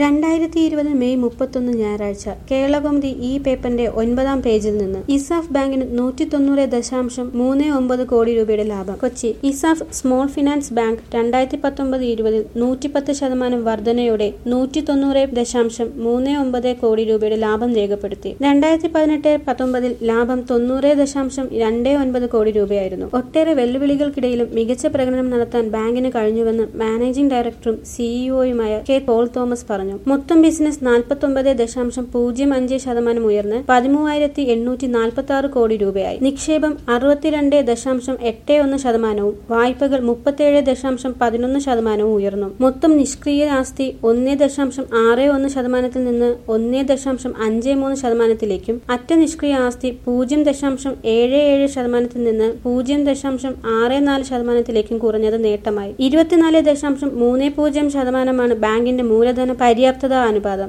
രണ്ടായിരത്തി ഇരുപത് മെയ് മുപ്പത്തൊന്ന് ഞായറാഴ്ച കേരളകൗമുദി ഈ പേപ്പറിന്റെ ഒൻപതാം പേജിൽ നിന്ന് ഇസാഫ് ബാങ്കിന് നൂറ്റി തൊണ്ണൂറ് ദശാംശം മൂന്ന് ഒമ്പത് കോടി രൂപയുടെ ലാഭം Kochi ESAF small finance bank രണ്ടായിരത്തി പത്തൊമ്പത് ഇരുപതിൽ നൂറ്റിപ്പത്ത് ശതമാനം വർധനയോടെ നൂറ്റി തൊണ്ണൂറ് ദശാംശം മൂന്ന് ഒമ്പത് കോടി രൂപയുടെ ലാഭം രേഖപ്പെടുത്തി രണ്ടായിരത്തി പതിനെട്ട് പത്തൊമ്പതിൽ ലാഭം തൊണ്ണൂറ് ദശാംശം രണ്ട് ഒൻപത് കോടി രൂപയായിരുന്നു ഒട്ടേറെ വെല്ലുവിളികൾക്കിടയിലും മികച്ച പ്രകടനം നടത്താൻ ബാങ്കിന് കഴിഞ്ഞുവെന്ന് മാനേജിംഗ് ഡയറക്ടറും സിഇഒയുമായ കെ പോൾ തോമസ് പറഞ്ഞു മൊത്തം ബിസിനസ് നാൽപ്പത്തൊമ്പത് ദശാംശം പൂജ്യം അഞ്ച് ശതമാനം ഉയർന്ന് പതിമൂവായിരത്തി എണ്ണൂറ്റി നാൽപ്പത്തി ആറ് കോടി രൂപയായി നിക്ഷേപം അറുപത്തിരണ്ട് ദശാംശം എട്ട് ഒന്ന് ശതമാനവും വായ്പകൾ മുപ്പത്തേഴ് ദശാംശം പതിനൊന്ന് ശതമാനവും ഉയർന്നു മൊത്തം നിഷ്ക്രിയ ആസ്തി ഒന്ന് ദശാംശം ആറ് ഒന്ന് ശതമാനത്തിൽ നിന്ന് ഒന്ന് ദശാംശം അഞ്ച് മൂന്ന് ശതമാനത്തിലേക്കും അറ്റ നിഷ്ക്രിയ ആസ്തി പൂജ്യം ദശാംശം ഏഴ് ഏഴ് ശതമാനത്തിൽ നിന്ന് പൂജ്യം ദശാംശം ആറ് നാല് ശതമാനത്തിലേക്കും കുറഞ്ഞത് നേട്ടമായി ഇരുപത്തിനാല് ദശാംശം മൂന്ന് പൂജ്യം ശതമാനമാണ് ബാങ്കിന്റെ മൂലധന പര്യാപ്തത അനുപാതം